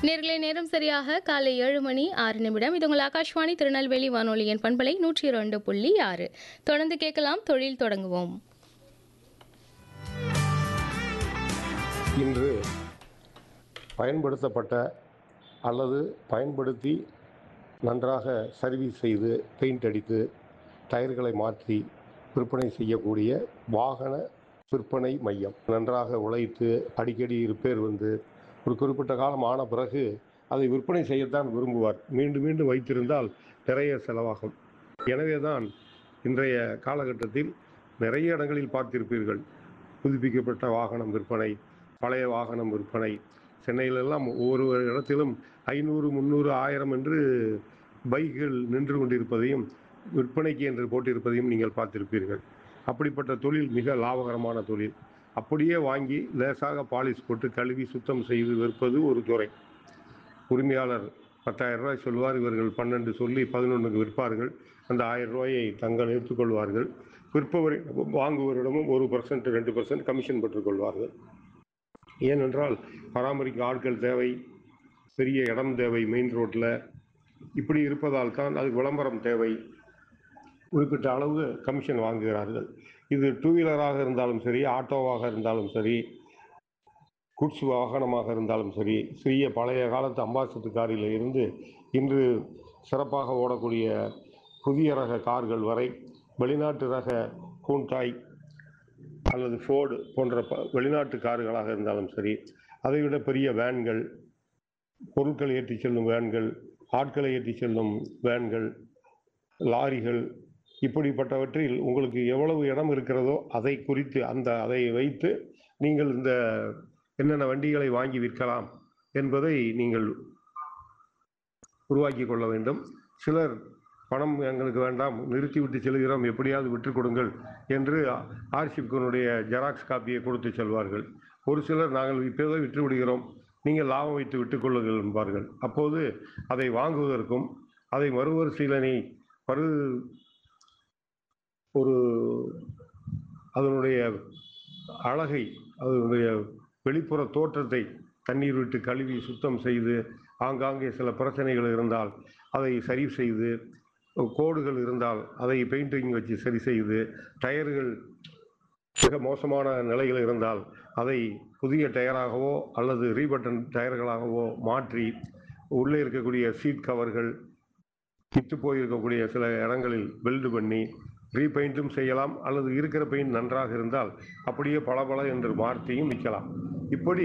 நேர்களை நேரம் சரியாக காலை ஏழு மணி ஆறு நிமிடம் இது உங்கள் ஆகாஷ்வாணி திருநெல்வேலி வானொலியின் பண்பலை நூற்றி இரண்டு புள்ளி ஆறு தொடர்ந்து கேட்கலாம் தொழில் தொடங்குவோம் இன்று பயன்படுத்தப்பட்ட அல்லது பயன்படுத்தி நன்றாக சர்வீஸ் செய்து பெயிண்ட் அடித்து டயர்களை மாற்றி விற்பனை செய்யக்கூடிய வாகன விற்பனை மையம் நன்றாக உழைத்து அடிக்கடி ரிப்பேர் வந்து ஒரு குறிப்பிட்ட காலம் ஆன பிறகு அதை விற்பனை செய்யத்தான் விரும்புவார் மீண்டும் மீண்டும் வைத்திருந்தால் நிறைய செலவாகும் எனவே தான் இன்றைய காலகட்டத்தில் நிறைய இடங்களில் பார்த்திருப்பீர்கள் புதுப்பிக்கப்பட்ட வாகனம் விற்பனை பழைய வாகனம் விற்பனை சென்னையிலெல்லாம் ஒவ்வொரு இடத்திலும் ஐநூறு முந்நூறு ஆயிரம் என்று பைக்குகள் நின்று கொண்டிருப்பதையும் விற்பனைக்கு என்று போட்டிருப்பதையும் நீங்கள் பார்த்திருப்பீர்கள் அப்படிப்பட்ட தொழில் மிக லாபகரமான தொழில் அப்படியே வாங்கி லேசாக பாலிஷ் போட்டு கழுவி சுத்தம் செய்து விற்பது ஒரு துறை உரிமையாளர் பத்தாயிரம் ரூபாய் சொல்வார் இவர்கள் பன்னெண்டு சொல்லி பதினொன்றுக்கு விற்பார்கள் அந்த ஆயிரம் ரூபாயை தங்கள் எடுத்துக்கொள்வார்கள் விற்பவரை வாங்குவரிடமும் ஒரு பர்சன்ட் ரெண்டு பர்சன்ட் கமிஷன் பெற்றுக்கொள்வார்கள் ஏனென்றால் பராமரிக்க ஆட்கள் தேவை பெரிய இடம் தேவை மெயின் ரோட்டில் இப்படி இருப்பதால் தான் அதுக்கு விளம்பரம் தேவை குறிப்பிட்ட அளவு கமிஷன் வாங்குகிறார்கள் இது டூ வீலராக இருந்தாலும் சரி ஆட்டோவாக இருந்தாலும் சரி குட்ஸ் வாகனமாக இருந்தாலும் சரி சிறிய பழைய காலத்து அம்பாசிட்டு காரில் இருந்து இன்று சிறப்பாக ஓடக்கூடிய புதிய ரக கார்கள் வரை வெளிநாட்டு ரக கூண்டாய் அல்லது ஃபோர்டு போன்ற ப- வெளிநாட்டு கார்களாக இருந்தாலும் சரி அதைவிட பெரிய வேன்கள் பொருட்களை ஏற்றி செல்லும் வேன்கள் ஆட்களை ஏற்றி செல்லும் வேன்கள் லாரிகள் இப்படிப்பட்டவற்றில் உங்களுக்கு எவ்வளவு இடம் இருக்கிறதோ அதை குறித்து அந்த அதை வைத்து நீங்கள் இந்த என்னென்ன வண்டிகளை வாங்கி விற்கலாம் என்பதை நீங்கள் உருவாக்கி கொள்ள வேண்டும் சிலர் பணம் எங்களுக்கு வேண்டாம் நிறுத்திவிட்டு செல்கிறோம் எப்படியாவது விற்றுக் கொடுங்கள் என்று ஆர்சிப்கனுடைய ஜெராக்ஸ் காப்பியை கொடுத்து செல்வார்கள் ஒரு சிலர் நாங்கள் இப்போதே விற்று விடுகிறோம் நீங்கள் லாபம் வைத்து விட்டுக் கொள்ளுங்கள் என்பார்கள் அப்போது அதை வாங்குவதற்கும் அதை மறுபரிசீலனை மறு ஒரு அதனுடைய அழகை அதனுடைய வெளிப்புற தோற்றத்தை தண்ணீர் விட்டு கழுவி சுத்தம் செய்து ஆங்காங்கே சில பிரச்சனைகள் இருந்தால் அதை சரி செய்து கோடுகள் இருந்தால் அதை பெயிண்டிங் வச்சு சரி செய்து டயர்கள் மிக மோசமான நிலையில் இருந்தால் அதை புதிய டயராகவோ அல்லது ரீபட்டன் டயர்களாகவோ மாற்றி உள்ளே இருக்கக்கூடிய சீட் கவர்கள் கித்து போயிருக்கக்கூடிய சில இடங்களில் வெல்டு பண்ணி ரீபெயிண்டும் செய்யலாம் அல்லது இருக்கிற பெயிண்ட் நன்றாக இருந்தால் அப்படியே பளபள என்று மாற்றியும் விற்கலாம் இப்படி